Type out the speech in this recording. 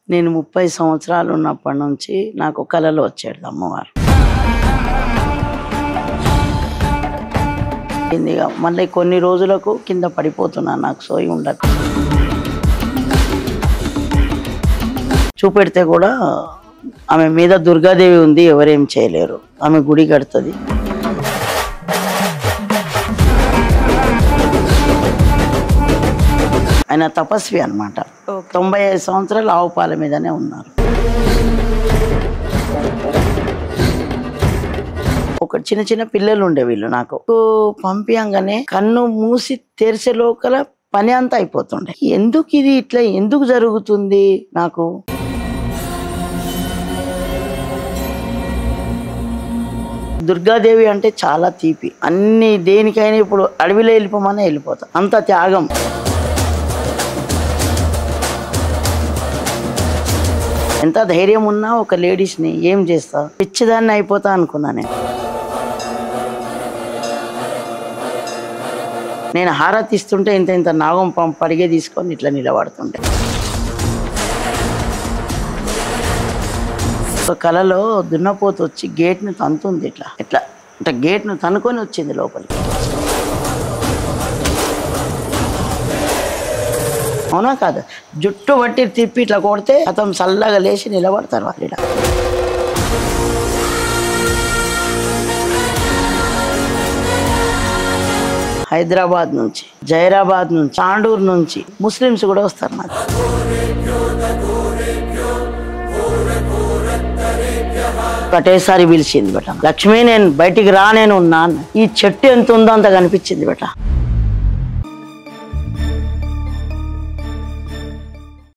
నేను ముప్పై సంవత్సరాలు ఉన్నప్పటి నుంచి నాకు కళలు వచ్చాడు అమ్మవారు కిందిగా మళ్ళీ కొన్ని రోజులకు కింద పడిపోతున్నా నాకు సోయి ఉండక చూపెడితే కూడా ఆమె మీద దుర్గాదేవి ఉంది ఎవరేం చేయలేరు ఆమె గుడి కడుతుంది ఆయన తపస్వి అన్నమాట ఓకే తొంభై ఐదు సంవత్సరాలు ఆవు పాల మీదనే ఉన్నారు ఒక చిన్న చిన్న పిల్లలు ఉండే వీళ్ళు నాకు పంపించగానే కన్ను మూసి తెరిసే లోకల పని అంతా అయిపోతుండే ఎందుకు ఇది ఇట్లా ఎందుకు జరుగుతుంది నాకు దుర్గాదేవి అంటే చాలా తీపి అన్ని దేనికైనా ఇప్పుడు అడవిలో వెళ్ళిపోమని వెళ్ళిపోతా అంత త్యాగం ఎంత ధైర్యం ఉన్నా ఒక లేడీస్ని ఏం చేస్తా పిచ్చిదాన్ని అయిపోతా అనుకున్నా నేను నేను హారతి ఇస్తుంటే ఇంత ఇంత నాగం పం పరిగే తీసుకొని ఇట్లా నిలబడుతుండే ఒక కళలో దున్నపోతు వచ్చి గేట్ని తంతుంది ఇట్లా ఇట్లా ఇట్లా గేట్ను తనుకొని వచ్చింది లోపలికి అవునా కాదు జుట్టు బట్టి తిప్పి ఇట్లా కొడితే అతను చల్లగా లేచి నిలబడతారు వాళ్ళు ఈడ. హైదరాబాద్ నుంచి జైరాబాద్ నుంచి తాండూరు నుంచి ముస్లిమ్స్ కూడా వస్తారు నాకు ఒకటేసారి పిలిచింది బట లక్ష్మి నేను బయటికి రా నేను ఉన్నాను ఈ చెట్టు ఎంత ఉందో అంత కనిపించింది బట